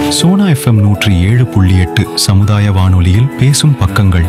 Sona FM நூற்றி ஏழு புள்ளி எட்டு சமுதாய வானொலியில் பேசும் பக்கங்கள்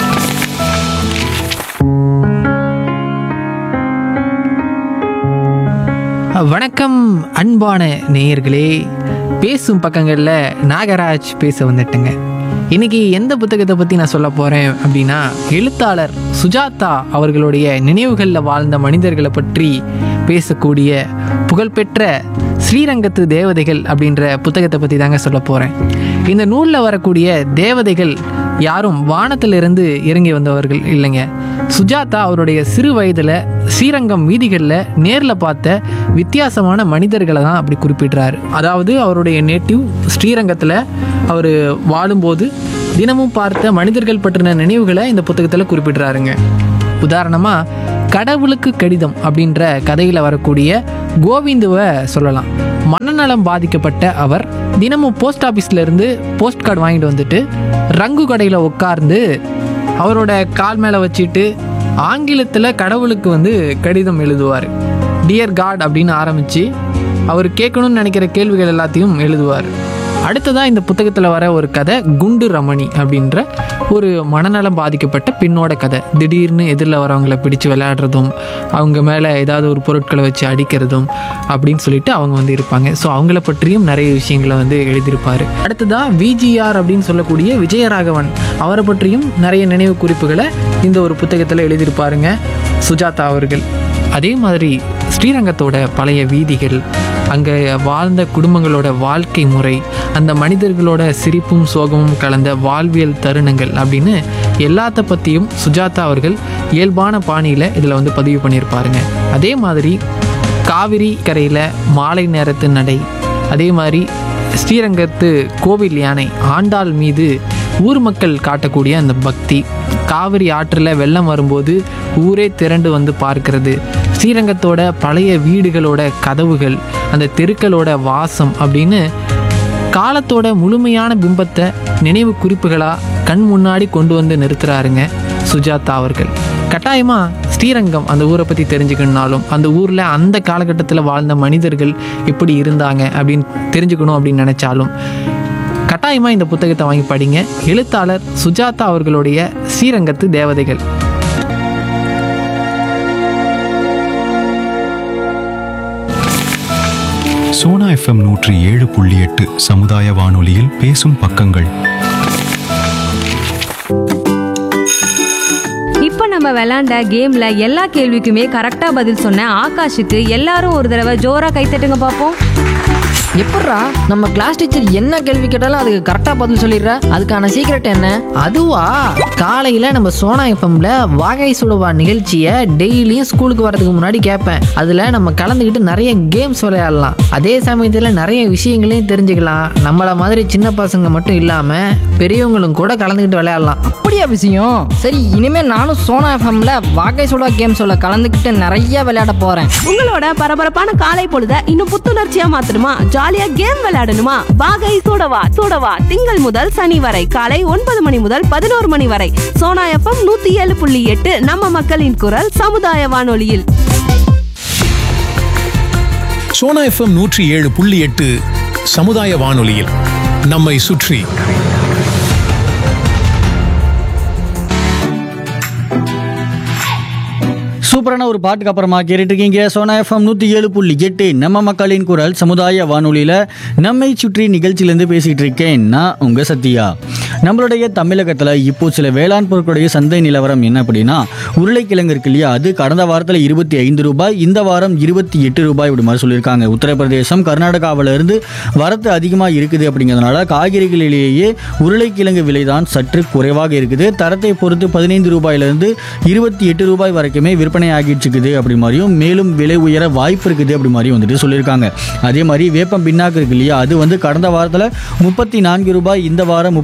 வணக்கம் அன்பான நேயர்களே பேசும் பக்கங்களில் நாகராஜ் பேச வந்துட்டுங்க இன்னைக்கு எந்த புத்தகத்தை பற்றி நான் சொல்ல போகிறேன் அப்படின்னா எழுத்தாளர் சுஜாதா அவர்களுடைய நினைவுகளில் வாழ்ந்த மனிதர்களை பற்றி பேசக்கூடிய புகழ்பெற்ற ஸ்ரீரங்கத்து தேவதைகள் அப்படின்ற புத்தகத்தை பற்றி தாங்க சொல்ல போகிறேன் இந்த நூலில் வரக்கூடிய தேவதைகள் யாரும் வானத்திலிருந்து இறங்கி வந்தவர்கள் இல்லைங்க சுஜாதா அவருடைய சிறு வயதில் ஸ்ரீரங்கம் வீதிகளில் நேரில் பார்த்த வித்தியாசமான மனிதர்களை தான் அப்படி குறிப்பிடுறாரு அதாவது அவருடைய நேட்டிவ் ஸ்ரீரங்கத்தில் அவர் வாழும்போது தினமும் பார்த்த மனிதர்கள் பற்றின நினைவுகளை இந்த புத்தகத்தில் குறிப்பிடுறாருங்க உதாரணமாக கடவுளுக்கு கடிதம் அப்படின்ற கதையில் வரக்கூடிய கோவிந்துவை சொல்லலாம் மனநலம் பாதிக்கப்பட்ட அவர் தினமும் போஸ்ட் ஆஃபீஸ்ல இருந்து போஸ்ட் கார்டு வாங்கிட்டு வந்துட்டு ரங்கு கடையில் உட்கார்ந்து அவரோட கால் மேலே வச்சுட்டு ஆங்கிலத்தில் கடவுளுக்கு வந்து கடிதம் எழுதுவார் டியர் காட் அப்படின்னு ஆரம்பித்து அவர் கேட்கணும்னு நினைக்கிற கேள்விகள் எல்லாத்தையும் எழுதுவார் அடுத்ததாக இந்த புத்தகத்தில் வர ஒரு கதை குண்டு ரமணி அப்படின்ற ஒரு மனநலம் பாதிக்கப்பட்ட பெண்ணோட கதை திடீர்னு எதிரில் வரவங்கள பிடிச்சு விளையாடுறதும் அவங்க மேலே ஏதாவது ஒரு பொருட்களை வச்சு அடிக்கிறதும் அப்படின்னு சொல்லிட்டு அவங்க வந்து இருப்பாங்க ஸோ அவங்கள பற்றியும் நிறைய விஷயங்களை வந்து எழுதியிருப்பார் அடுத்ததாக விஜிஆர் அப்படின்னு சொல்லக்கூடிய விஜயராகவன் அவரை பற்றியும் நிறைய நினைவு குறிப்புகளை இந்த ஒரு புத்தகத்தில் எழுதியிருப்பாருங்க சுஜாதா அவர்கள் அதே மாதிரி ஸ்ரீரங்கத்தோட பழைய வீதிகள் அங்கே வாழ்ந்த குடும்பங்களோட வாழ்க்கை முறை அந்த மனிதர்களோட சிரிப்பும் சோகமும் கலந்த வாழ்வியல் தருணங்கள் அப்படின்னு எல்லாத்த பற்றியும் சுஜாதா அவர்கள் இயல்பான பாணியில் இதில் வந்து பதிவு பண்ணியிருப்பாருங்க அதே மாதிரி காவிரி கரையில் மாலை நேரத்து நடை அதே மாதிரி ஸ்ரீரங்கத்து கோவில் யானை ஆண்டாள் மீது ஊர் மக்கள் காட்டக்கூடிய அந்த பக்தி காவிரி ஆற்றில் வெள்ளம் வரும்போது ஊரே திரண்டு வந்து பார்க்கிறது ஸ்ரீரங்கத்தோட பழைய வீடுகளோட கதவுகள் அந்த தெருக்களோட வாசம் அப்படின்னு காலத்தோட முழுமையான பிம்பத்தை நினைவு குறிப்புகளாக கண் முன்னாடி கொண்டு வந்து நிறுத்துறாருங்க சுஜாதா அவர்கள் கட்டாயமாக ஸ்ரீரங்கம் அந்த ஊரை பற்றி தெரிஞ்சுக்கணுனாலும் அந்த ஊரில் அந்த காலகட்டத்தில் வாழ்ந்த மனிதர்கள் எப்படி இருந்தாங்க அப்படின்னு தெரிஞ்சுக்கணும் அப்படின்னு நினச்சாலும் கட்டாயமாக இந்த புத்தகத்தை வாங்கி படிங்க எழுத்தாளர் சுஜாதா அவர்களுடைய ஸ்ரீரங்கத்து தேவதைகள் சோனா எஃப்எம் நூற்றி ஏழு புள்ளி எட்டு சமுதாய வானொலியில் பேசும் பக்கங்கள் இப்போ நம்ம விளையாண்ட கேம்ல எல்லா கேள்விக்குமே கரெக்டா பதில் சொன்ன ஆகாஷுக்கு எல்லாரும் ஒரு தடவை ஜோரா கைத்தட்டுங்க பார்ப்போம் எப்பட்றா நம்ம கிளாஸ் டீச்சர் என்ன கேள்வி கேட்டாலும் அதுக்கு கரெக்டாக பதில் சொல்லிடுற அதுக்கான சீக்ரெட் என்ன அதுவா காலையில் நம்ம சோனா எஃப்எம்ல வாகை சுடுவா நிகழ்ச்சியை டெய்லியும் ஸ்கூலுக்கு வரதுக்கு முன்னாடி கேட்பேன் அதில் நம்ம கலந்துக்கிட்டு நிறைய கேம்ஸ் விளையாடலாம் அதே சமயத்தில் நிறைய விஷயங்களையும் தெரிஞ்சுக்கலாம் நம்மள மாதிரி சின்ன பசங்க மட்டும் இல்லாமல் பெரியவங்களும் கூட கலந்துக்கிட்டு விளையாடலாம் அப்படியா விஷயம் சரி இனிமே நானும் சோனா எஃப்எம்ல வாகை சுடா கேம்ஸோட கலந்துக்கிட்டு நிறைய விளையாட போறேன் உங்களோட பரபரப்பான காலை பொழுத இன்னும் புத்துணர்ச்சியா மாத்தணுமா ஜாலியா கேம் விளையாடணுமா வாகை சூடவா சூடவா திங்கள் முதல் சனி வரை காலை ஒன்பது மணி முதல் பதினோரு மணி வரை சோனா எஃப்எம் நூத்தி ஏழு புள்ளி எட்டு நம்ம மக்களின் குரல் சமுதாய வானொலியில் சோனா எஃப்எம் நூற்றி ஏழு புள்ளி எட்டு சமுதாய வானொலியில் நம்மை சுற்றி சூப்பரான ஒரு பாட்டுக்கு அப்புறமா கேட்டுட்டு இருக்கீங்க சோனா எஃப்எம் நூற்றி ஏழு புள்ளி எட்டு நம்ம மக்களின் குரல் சமுதாய வானொலியில் நம்மை சுற்றி நிகழ்ச்சியிலேருந்து பேசிகிட்டு இருக்கேன் நான் உங்கள் சத்யா நம்மளுடைய தமிழகத்தில் இப்போ சில வேளாண் பொருட்களுடைய சந்தை நிலவரம் என்ன அப்படின்னா உருளைக்கிழங்கு இருக்கு இல்லையா அது கடந்த வாரத்தில் இருபத்தி ஐந்து ரூபாய் இந்த வாரம் இருபத்தி எட்டு ரூபாய் இப்படி மாதிரி சொல்லியிருக்காங்க உத்தரப்பிரதேசம் கர்நாடகாவில இருந்து வரத்து அதிகமாக இருக்குது அப்படிங்கிறதுனால காய்கறிகளிலேயே உருளைக்கிழங்கு விலை தான் சற்று குறைவாக இருக்குது தரத்தை பொறுத்து பதினைந்து ரூபாயிலிருந்து இருபத்தி எட்டு ரூபாய் வரைக்குமே விற்பனை ஆகிட்டு இருக்குது அப்படி மாதிரியும் மேலும் விலை உயர வாய்ப்பு இருக்குது அப்படி மாதிரியும் வந்துட்டு சொல்லியிருக்காங்க அதே மாதிரி வேப்பம் பின்னாக்கு இருக்கு இல்லையா அது வந்து கடந்த வாரத்தில் முப்பத்தி நான்கு ரூபாய் இந்த வாரம் முப்பத்தி ரெண்டு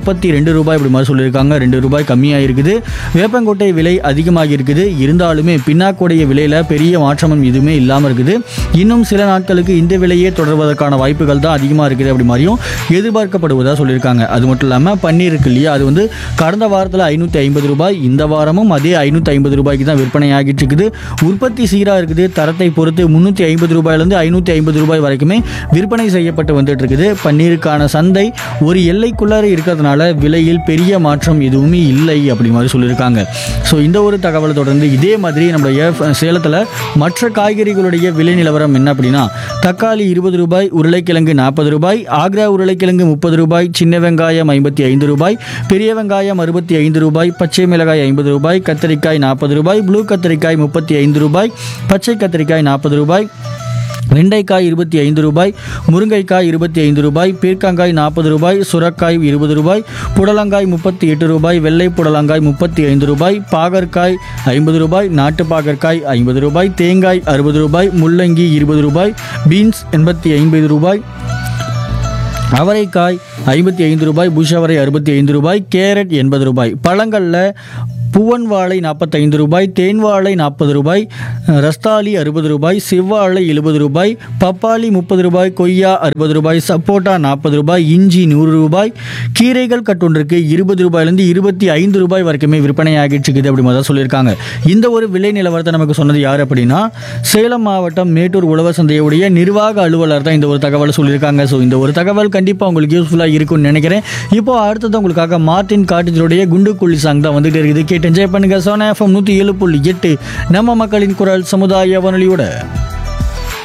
ரெண்டு ரூபாய் இப்படி மாதிரி சொல்லியிருக்காங்க ரெண்டு ரூபாய் கம்மியாக இருக்குது வேப்பங்கொட்டை விலை அதிகமாக இருக்குது இருந்தாலுமே பின்னாக்குடைய விலையில் பெரிய மாற்றமும் எதுவுமே இல்லாமல் இருக்குது இன்னும் சில நாட்களுக்கு இந்த விலையே தொடர்வதற்கான வாய்ப்புகள் தான் அதிகமாக இருக்குது அப்படி மாதிரியும் எதிர்பார்க்கப்படுவதாக சொல்லியிருக்காங்க அது மட்டும் இல்லாமல் பன்னீர் இருக்கு இல்லையா அது வந்து கடந்த வாரத்தில் ஐநூற்றி ஐம்பது ரூபாய் இந்த வாரமும் அதே ஐநூற்றி ஐம்பது ரூபாய்க்கு தான் விற்பனை ஆகிட்டு இருக்குது உற்பத்தி சீராக இருக்குது தரத்தை பொறுத்து முந்நூற்றி ஐம்பது ரூபாயிலேருந்து ஐநூற்றி ஐம்பது ரூபாய் வரைக்குமே விற்பனை செய்யப்பட்டு வந்துட்டு இருக்குது பன்னீருக்கான சந்தை ஒரு எல்லைக்குள்ளார இருக்கிறதுனால விலையில் பெரிய மாற்றம் எதுவுமே இல்லை அப்படி மாதிரி சொல்லியிருக்காங்க ஸோ இந்த ஒரு தகவலை தொடர்ந்து இதே மாதிரி நம்முடைய சேலத்தில் மற்ற காய்கறிகளுடைய விலை நிலவரம் என்ன அப்படின்னா தக்காளி இருபது ரூபாய் உருளைக்கிழங்கு நாற்பது ரூபாய் ஆக்ரா உருளைக்கிழங்கு முப்பது ரூபாய் சின்ன வெங்காயம் ஐம்பத்தி ஐந்து ரூபாய் பெரிய வெங்காயம் அறுபத்தி ஐந்து ரூபாய் பச்சை மிளகாய் ஐம்பது ரூபாய் கத்திரிக்காய் நாற்பது ரூபாய் ப்ளூ கத்திரிக்காய் முப்பத்தி ஐந்து ரூபாய் பச்சை கத்திரிக்காய் நாற்பது ரூபாய் வெண்டைக்காய் இருபத்தி ஐந்து ரூபாய் முருங்கைக்காய் இருபத்தி ஐந்து ரூபாய் பீர்க்கங்காய் நாற்பது ரூபாய் சுரக்காய் இருபது ரூபாய் புடலங்காய் முப்பத்தி எட்டு ரூபாய் வெள்ளை புடலங்காய் முப்பத்தி ஐந்து ரூபாய் பாகற்காய் ஐம்பது ரூபாய் நாட்டு பாகற்காய் ஐம்பது ரூபாய் தேங்காய் அறுபது ரூபாய் முள்ளங்கி இருபது ரூபாய் பீன்ஸ் எண்பத்தி ஐம்பது ரூபாய் அவரைக்காய் ஐம்பத்தி ஐந்து ரூபாய் புஷவரை அறுபத்தி ஐந்து ரூபாய் கேரட் எண்பது ரூபாய் பழங்களில் பூவன் வாழை நாற்பத்தைந்து ரூபாய் தேன் வாழை நாற்பது ரூபாய் ரஸ்தாலி அறுபது ரூபாய் செவ்வாழை எழுபது ரூபாய் பப்பாளி முப்பது ரூபாய் கொய்யா அறுபது ரூபாய் சப்போட்டா நாற்பது ரூபாய் இஞ்சி நூறு ரூபாய் கீரைகள் கட்டொன்றுக்கு இருபது ரூபாயிலேருந்து இருபத்தி ஐந்து ரூபாய் வரைக்குமே விற்பனை ஆகிட்டு இருக்குது அப்படி மாதிரி தான் சொல்லியிருக்காங்க இந்த ஒரு விலை நிலவரத்தை நமக்கு சொன்னது யார் அப்படின்னா சேலம் மாவட்டம் மேட்டூர் உழவர் சந்தையுடைய நிர்வாக அலுவலர் தான் இந்த ஒரு தகவலை சொல்லியிருக்காங்க ஸோ இந்த ஒரு தகவல் கண்டிப்பாக உங்களுக்கு யூஸ்ஃபுல்லாக இருக்கும்னு நினைக்கிறேன் இப்போ அடுத்தது உங்களுக்காக மார்டின் காட்டேஜருடைய குண்டு குள்ளி சாங் தான் வந்துட்டு இருக்குது கேட்டு என்ஜாய் பண்ணுங்க சோனா எஃப்எம் நூற்றி ஏழு புள்ளி எட்டு நம்ம மக்களின் குரல் சமுதாய வானொலியோட